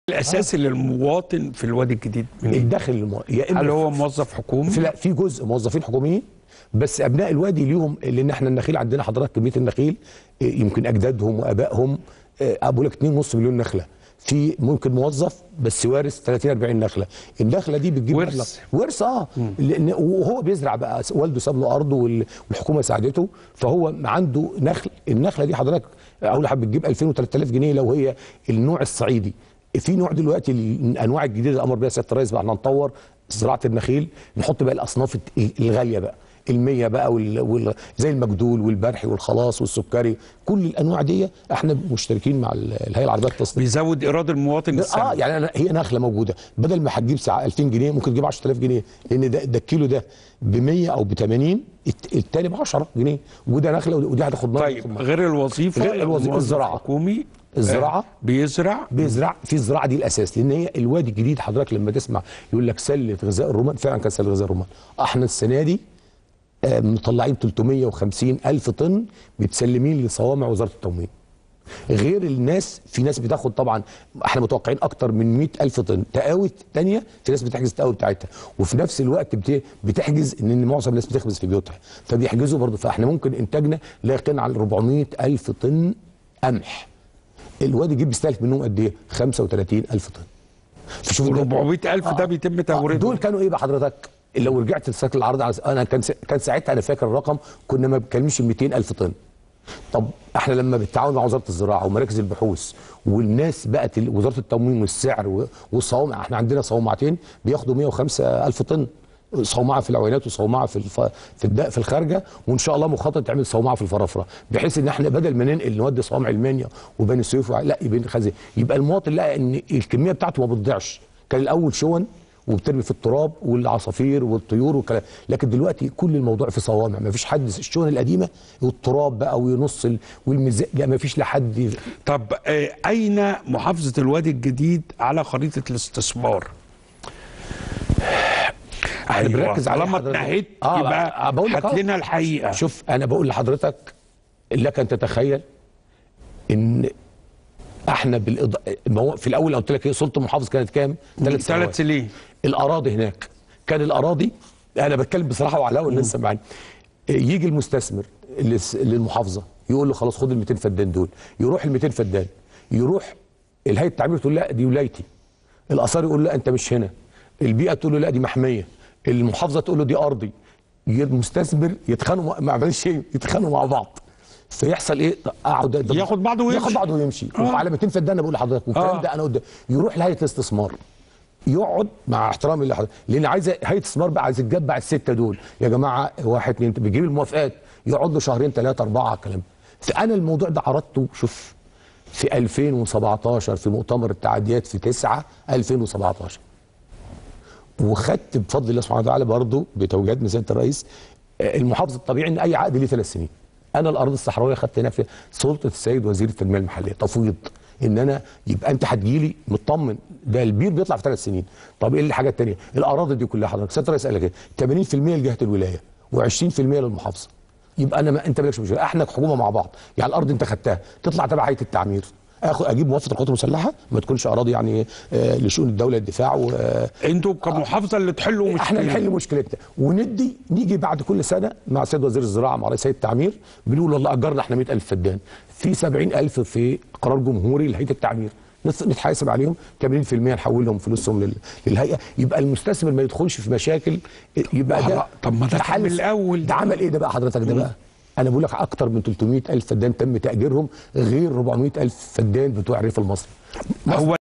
الاساسي للمواطن في الوادي الجديد منين؟ الداخل المو... يا اما هل هو موظف حكومي؟ في لا في جزء موظفين حكوميين بس ابناء الوادي ليهم لان احنا النخيل عندنا حضرتك كميه النخيل إيه، يمكن اجدادهم وابائهم ابو لك 2.5 مليون نخله في ممكن موظف بس وارث 30 40 نخله النخله دي بتجيب ورث. مبلغ ورث اه لان وهو بيزرع بقى والده ساب له ارضه وال- والحكومه ساعدته فهو عنده نخل النخله دي حضرتك اول حاجه بتجيب 2000 و3000 جنيه لو هي النوع الصعيدي في نوع دلوقتي الانواع الجديده اللي امر بها سياده الرئيس بقى احنا نطور زراعه النخيل نحط بقى الاصناف الت- الغاليه بقى المية بقى وال... وال... زي المجدول والبرحي والخلاص والسكري كل الانواع دي احنا مشتركين مع ال- الهيئه العربيه للتصنيع بيزود ايراد المواطن اه السنوي يعني أنا هي نخله موجوده بدل ما هتجيب ساعه 2000 جنيه ممكن تجيب 10000 جنيه لان ده, ده الكيلو ده ب 100 او ب 80 الت- التاني ب 10 جنيه وده نخله ودي هتاخد نار طيب غير الوظيفه غير الوظيفة، موظف الزراعة. حكومي الزراعة. آه، بيزرع بيزرع في الزراعه دي الاساس لان هي الوادي الجديد حضرتك لما تسمع يقول لك سله غذاء الرمان فعلا كان سله غذاء الرمان احنا السنه دي آه، مطلعين 350 الف طن متسلمين لصوامع وزاره التموين غير الناس في ناس بتاخد طبعا احنا متوقعين اكتر من 100 الف طن تقاوي تانية في ناس بتحجز التقاوي بتاعتها وفي نفس الوقت بت- بتحجز ان معظم الناس بتخبز في بيوتها فبيحجزوا برضه فاحنا ممكن انتاجنا لا يقل عن 400 الف طن قمح الوادي الجديد بيستهلك منهم قد ايه 35 الف طن فشوف ده- 400000 ده بيتم آه، توريده دول كانوا ايه بقى حضرتك لو رجعت لسكن العرض على انا كان س- كان ساعتها انا فاكر الرقم كنا ما بنتكلمش ال 200 الف طن طب احنا لما بالتعاون مع وزاره الزراعه ومراكز البحوث والناس بقت ال- وزاره التموين والسعر و- والصوامع احنا عندنا صومعتين بياخدوا 105 الف طن صومعه في العوينات وصومعه في الف... في الد... في الخارجه وان شاء الله مخطط تعمل صومعه في الفرافره بحيث ان احنا بدل ما ننقل نودي صوامع المانيا وبني سويف وع- لا يبقى خزي يبقى المواطن لقى ان الكميه بتاعته ما بتضيعش كان الاول شون وبترمي في التراب والعصافير والطيور والكلام لكن دلوقتي كل الموضوع في صوامع ما فيش حد الشون القديمه والتراب بقى وينص ال- والمزاج لا ما فيش لحد طب آه، اين محافظه الوادي الجديد على خريطه الاستثمار احنا بنركز على طالما حضرتك. اتنهيت آه، يبقى آه، بقول لك هات آه. لنا الحقيقه شوف انا بقول لحضرتك لك ان تتخيل ان احنا بالإض... ما هو في الاول قلت لك ايه سلطه المحافظ كانت كام؟ ثلاث ثلاث سنين الاراضي هناك كان الاراضي انا بتكلم بصراحه وعلاء والناس سامعاني يجي المستثمر اللي س- للمحافظه يقول له خلاص خد ال 200 فدان دول يروح ال 200 فدان يروح الهيئه التعمير تقول لا دي ولايتي الاثار يقول له لا انت مش هنا البيئه تقول له لا دي محميه المحافظه تقول له دي ارضي ي- المستثمر يتخانقوا مع- ما عملش شيء يتخانقوا مع بعض فيحصل ايه اقعد ده- ياخد بعضه ويمشي. ياخد بعضه ويمشي آه. وعلى 200 فدان انا بقول لحضرتك والكلام آه. ده انا قدام يروح لهيئه الاستثمار يقعد مع احترامي لحضرتك لان عايزه هيئه الاستثمار بقى عايز تجمع السته دول يا جماعه واحد اتنين بيجيب الموافقات يقعد له شهرين ثلاثه اربعه على الكلام فانا الموضوع ده عرضته شوف في 2017 في مؤتمر التعديات في 9 2017 وخدت بفضل الله سبحانه وتعالى برضه بتوجيهات من سياده الرئيس آه، المحافظ الطبيعي ان اي عقد ليه ثلاث سنين انا الارض الصحراويه خدت هنا في سلطه السيد وزير التنميه المحليه تفويض ان انا يبقى انت هتجيلي مطمن ده البير بيطلع في ثلاث سنين طب ايه الحاجه الثانيه الاراضي دي كلها حضرتك سياده الرئيس قال لك ايه 80% لجهه الولايه و20% للمحافظه يبقى انا ما انت مالكش مشكله احنا حكومه مع بعض يعني الارض انت خدتها تطلع تبع هيئه التعمير اخد اجيب موافقه القوات المسلحه ما تكونش اراضي يعني آه لشؤون الدوله الدفاع و آه انتوا كمحافظه اللي تحلوا احنا مشكله نحل مشكلتنا وندي نيجي بعد كل سنه مع سيد وزير الزراعه مع رئيس هيئه التعمير بنقول والله اجرنا احنا 100000 فدان في 70000 في قرار جمهوري لهيئه التعمير نت- نتحاسب عليهم 80% نحولهم فلوسهم لل- للهيئه يبقى المستثمر ما يدخلش في مشاكل يبقى ده والله، طب ما ده كان حل- من الأول. ده عمل ايه ده بقى حضرتك ده بقى انا بقول لك اكتر من 300000 فدان تم تاجيرهم غير 400000 فدان بتوع الريف المصري هو